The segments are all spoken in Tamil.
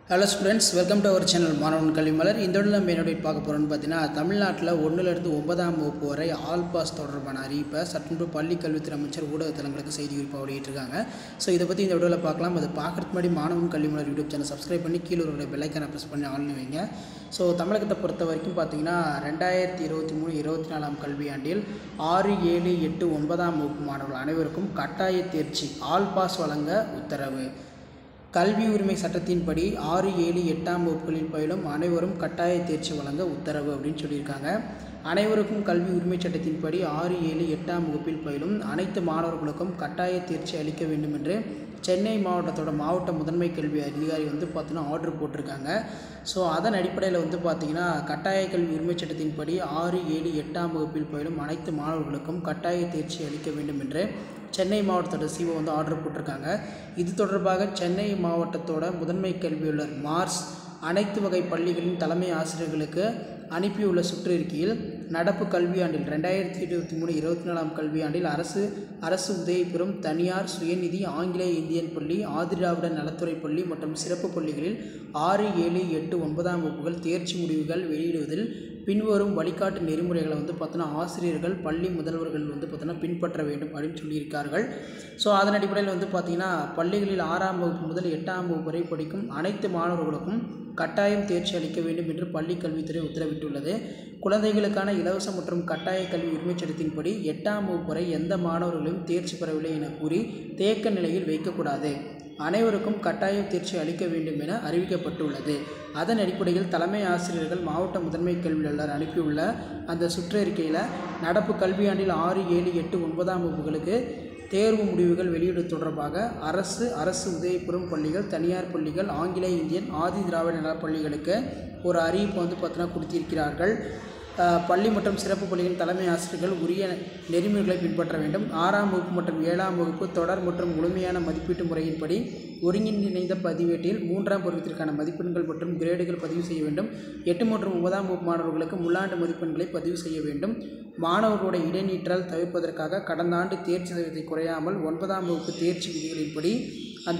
hello students welcome to our channel மாணவன் கல்விமலர் இந்த இடத்துல நம்ம என்னுடைய பார்க்க போகிறோம்னு பார்த்தீங்கன்னா தமிழ்நாட்டில் ஒன்றுலேருந்து ஒன்பதாம் வகுப்பு வரை ஆல் பாஸ் தொடர்பான அறிவிப்பை சட்டமன்ற பள்ளி கல்வித்துறை அமைச்சர் ஊடகத்தலங்களுக்கு செய்தி குறிப்பாக வெளியிட்டிருக்காங்க ஸோ இதை பற்றி இந்த வீடியோவில் பார்க்கலாம் அது பார்க்குறதுக்கு முன்னாடி மாணவன் கல்விமலர் யூடியூப் சேனல் சப்ஸ்கிரைப் பண்ணி கீழே ஒரு பெல்லைக்கான ப்ரெஸ் பண்ணி ஆள்னு வைங்க ஸோ தமிழகத்தை பொறுத்த வரைக்கும் பார்த்தீங்கன்னா ரெண்டாயிரத்தி இருபத்தி மூணு இருபத்தி நாலாம் கல்வியாண்டில் ஆறு ஏழு எட்டு ஒன்பதாம் வகுப்பு மாணவர்கள் அனைவருக்கும் கட்டாய தேர்ச்சி ஆல் பாஸ் வழங்க உத்தரவு கல்வி உரிமை சட்டத்தின்படி ஆறு ஏழு எட்டாம் வகுப்புகளில் பயிலும் அனைவரும் கட்டாய தேர்ச்சி வழங்க உத்தரவு அப்படின்னு சொல்லியிருக்காங்க அனைவருக்கும் கல்வி உரிமை சட்டத்தின்படி ஆறு ஏழு எட்டாம் வகுப்பில் பயிலும் அனைத்து மாணவர்களுக்கும் கட்டாய தேர்ச்சி அளிக்க வேண்டும் என்று சென்னை மாவட்டத்தோட மாவட்ட முதன்மை கல்வி அதிகாரி வந்து பார்த்தீங்கன்னா ஆர்டர் போட்டிருக்காங்க ஸோ அதன் அடிப்படையில் வந்து பார்த்திங்கன்னா கட்டாய கல்வி உரிமை சட்டத்தின்படி ஆறு ஏழு எட்டாம் வகுப்பில் பயிலும் அனைத்து மாணவர்களுக்கும் கட்டாய தேர்ச்சி அளிக்க வேண்டும் என்று சென்னை மாவட்டத்தோட சிஓ வந்து ஆர்டர் போட்டிருக்காங்க இது தொடர்பாக சென்னை மாவட்டத்தோட முதன்மை கல்வியாளர் மார்ஸ் அனைத்து வகை பள்ளிகளின் தலைமை ஆசிரியர்களுக்கு அனுப்பியுள்ள சுற்றறிக்கையில் நடப்பு கல்வியாண்டில் ரெண்டாயிரத்தி இருபத்தி மூணு இருபத்தி நாலாம் கல்வியாண்டில் அரசு அரசு உதவி பெறும் தனியார் சுயநிதி ஆங்கிலேய இந்தியன் பள்ளி ஆதிராவிட நலத்துறை பள்ளி மற்றும் சிறப்பு பள்ளிகளில் ஆறு ஏழு எட்டு ஒன்பதாம் வகுப்புகள் தேர்ச்சி முடிவுகள் வெளியிடுவதில் பின்வரும் வழிகாட்டு நெறிமுறைகளை வந்து பார்த்தோன்னா ஆசிரியர்கள் பள்ளி முதல்வர்கள் வந்து பார்த்தோன்னா பின்பற்ற வேண்டும் அப்படின்னு சொல்லியிருக்கார்கள் ஸோ அதன் அடிப்படையில் வந்து பார்த்திங்கன்னா பள்ளிகளில் ஆறாம் வகுப்பு முதல் எட்டாம் வகுப்பு வரை படிக்கும் அனைத்து மாணவர்களுக்கும் கட்டாயம் தேர்ச்சி அளிக்க வேண்டும் என்று பள்ளி கல்வித்துறை உத்தரவிட்டுள்ளது குழந்தைகளுக்கான இலவச மற்றும் கட்டாய கல்வி உரிமைச் சட்டத்தின்படி எட்டாம் வகுப்பு வரை எந்த மாணவர்களும் தேர்ச்சி பெறவில்லை என கூறி தேக்க நிலையில் வைக்கக்கூடாது அனைவருக்கும் கட்டாய தேர்ச்சி அளிக்க வேண்டும் என அறிவிக்கப்பட்டுள்ளது அதன் அடிப்படையில் தலைமை ஆசிரியர்கள் மாவட்ட முதன்மை கல்வியாளர் அனுப்பியுள்ள அந்த சுற்றறிக்கையில் நடப்பு கல்வியாண்டில் ஆறு ஏழு எட்டு ஒன்பதாம் வகுப்புகளுக்கு தேர்வு முடிவுகள் வெளியீடு தொடர்பாக அரசு அரசு உதவி பெறும் பள்ளிகள் தனியார் பள்ளிகள் ஆங்கிலேய இந்தியன் ஆதி திராவிட நல பள்ளிகளுக்கு ஒரு அறிவிப்பு வந்து பார்த்தீங்கன்னா கொடுத்திருக்கிறார்கள் பள்ளி மற்றும் சிறப்பு பள்ளிகளின் தலைமை ஆசிரியர்கள் உரிய நெறிமுறைகளை பின்பற்ற வேண்டும் ஆறாம் வகுப்பு மற்றும் ஏழாம் வகுப்பு தொடர் மற்றும் முழுமையான மதிப்பீட்டு முறையின்படி ஒருங்கிணைந்த பதிவேட்டில் மூன்றாம் பருவத்திற்கான மதிப்பெண்கள் மற்றும் கிரேடுகள் பதிவு செய்ய வேண்டும் எட்டு மற்றும் ஒன்பதாம் வகுப்பு மாணவர்களுக்கு முள்ளாண்டு மதிப்பெண்களை பதிவு செய்ய வேண்டும் மாணவர்களுடைய இடைநீற்றல் தவிர்ப்பதற்காக கடந்த ஆண்டு தேர்ச்சி சதவீதத்தை குறையாமல் ஒன்பதாம் வகுப்பு தேர்ச்சி விதிகளின்படி அந்த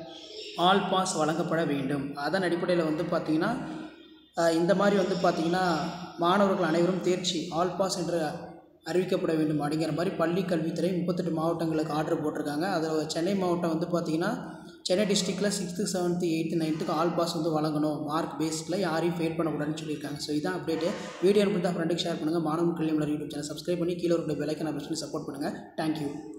ஆல் பாஸ் வழங்கப்பட வேண்டும் அதன் அடிப்படையில் வந்து பார்த்திங்கன்னா இந்த மாதிரி வந்து பார்த்திங்கன்னா மாணவர்கள் அனைவரும் தேர்ச்சி ஆல் பாஸ் என்று அறிவிக்கப்பட வேண்டும் அப்படிங்கிற மாதிரி பள்ளி கல்வித்துறை முப்பத்தெட்டு மாவட்டங்களுக்கு ஆர்டர் போட்டிருக்காங்க அதில் சென்னை மாவட்டம் வந்து பார்த்திங்கன்னா சென்னை டிஸ்ட்ரிக்டில் சிக்ஸ்த்து செவன்த்து எயித்து நைன்த்துக்கு ஆல் பாஸ் வந்து வழங்கணும் மார்க் பேஸில் யாரையும் ஃபெயில் பண்ணக்கூடாதுன்னு சொல்லியிருக்காங்க ஸோ இதான் அப்டேட்டு வீடியோ இருந்தால் ஃப்ரெண்டுக்கு ஷேர் பண்ணுங்கள் மாணவன் கல்வி யூடியூப் சேனல் சப்ஸ்கிரைப் பண்ணி கீழே ஒரு பெலைக்கனை ப்ரெஸ் பண்ணி சப்போர்ட் பண்ணுங்கள் தேங்க்யூ